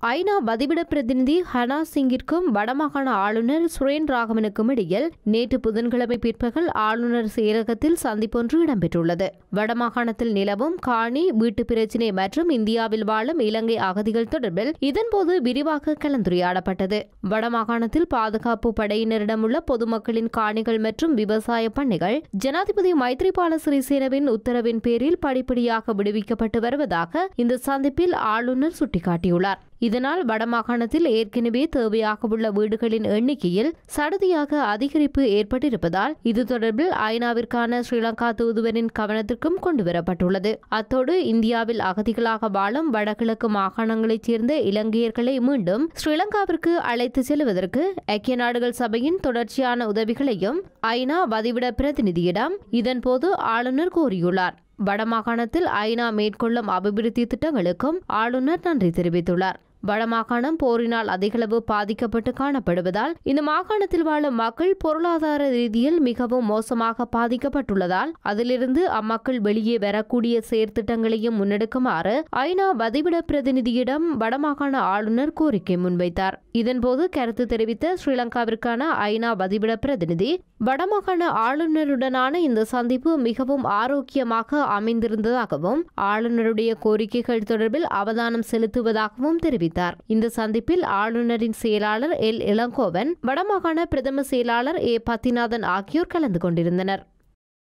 ஐநா பதிவிட பிரதிநிதி ஹனா சிங்கிற்கும் வடமாகாண ஆளுநர் சுரேன் ராகவனுக்கும் இடையில் நேற்று புதன்கிழமை பிற்பகல் ஆளுநர் செயலகத்தில் சந்திப்பொன்று இடம்பெற்றுள்ளது வடமாகாணத்தில் நிலவும் காணி வீட்டு பிரச்சினை மற்றும் இந்தியாவில் வாழும் இலங்கை அகதிகள் தொடர்பில் இதன்போது விரிவாக கலந்துரையாடப்பட்டது வடமாகாணத்தில் பாதுகாப்பு படையினரிடம் உள்ள பொதுமக்களின் காணிகள் மற்றும் விவசாய பண்ணைகள் ஜனாதிபதி மைத்ரிபால சிறிசேனவின் உத்தரவின் பேரில் படிப்படியாக விடுவிக்கப்பட்டு வருவதாக இந்த சந்திப்பில் ஆளுநர் சுட்டிக்காட்டியுள்ளார் இதனால் வடமாகாணத்தில் ஏற்கனவே தேவையாக உள்ள வீடுகளின் எண்ணிக்கையில் சடுதியாக அதிகரிப்பு ஏற்பட்டிருப்பதால் இது தொடர்பில் ஐநாவிற்கான ஸ்ரீலங்கா தூதுவரின் கவனத்திற்கும் கொண்டுவரப்பட்டுள்ளது அத்தோடு இந்தியாவில் அகதிகளாக வாழும் வடகிழக்கு மாகாணங்களைச் சேர்ந்த இலங்கையர்களை மீண்டும் ஸ்ரீலங்காவிற்கு அழைத்து செல்வதற்கு ஐக்கிய நாடுகள் சபையின் தொடர்ச்சியான உதவிகளையும் ஐநா வதிவிட பிரதிநிதியிடம் இதன்போது ஆளுநர் கோரியுள்ளார் வடமாகாணத்தில் ஐநா மேற்கொள்ளும் அபிவிருத்தி திட்டங்களுக்கும் ஆளுநர் நன்றி தெரிவித்துள்ளார் வடமாகாணம் போரினால் அதிகளவு பாதிக்கப்பட்டு காணப்படுவதால் இந்த மாகாணத்தில் வாழும் மக்கள் பொருளாதார ரீதியில் மிகவும் மோசமாக பாதிக்கப்பட்டுள்ளதால் அதிலிருந்து அம்மக்கள் வெளியே வரக்கூடிய செயற்திட்டங்களையும் முன்னெடுக்குமாறு ஐநா வதிவிட பிரதிநிதியிடம் வடமாகாண ஆளுநர் கோரிக்கை முன்வைத்தார் இதன்போது கருத்து தெரிவித்த ஸ்ரீலங்காவிற்கான ஐநா வதிவிட பிரதிநிதி வடமாகாண ஆளுநருடனான இந்த சந்திப்பு மிகவும் ஆரோக்கியமாக அமைந்திருந்ததாகவும் ஆளுநருடைய கோரிக்கைகள் தொடர்பில் அவதானம் செலுத்துவதாகவும் தெரிவித்தார் இந்த சந்திப்பில் ஆளுநரின் செயலாளர் எல் இளங்கோவன் வடமாகாண பிரதம செயலாளர் ஏ பத்திநாதன் ஆகியோர் கலந்து கொண்டிருந்தனர்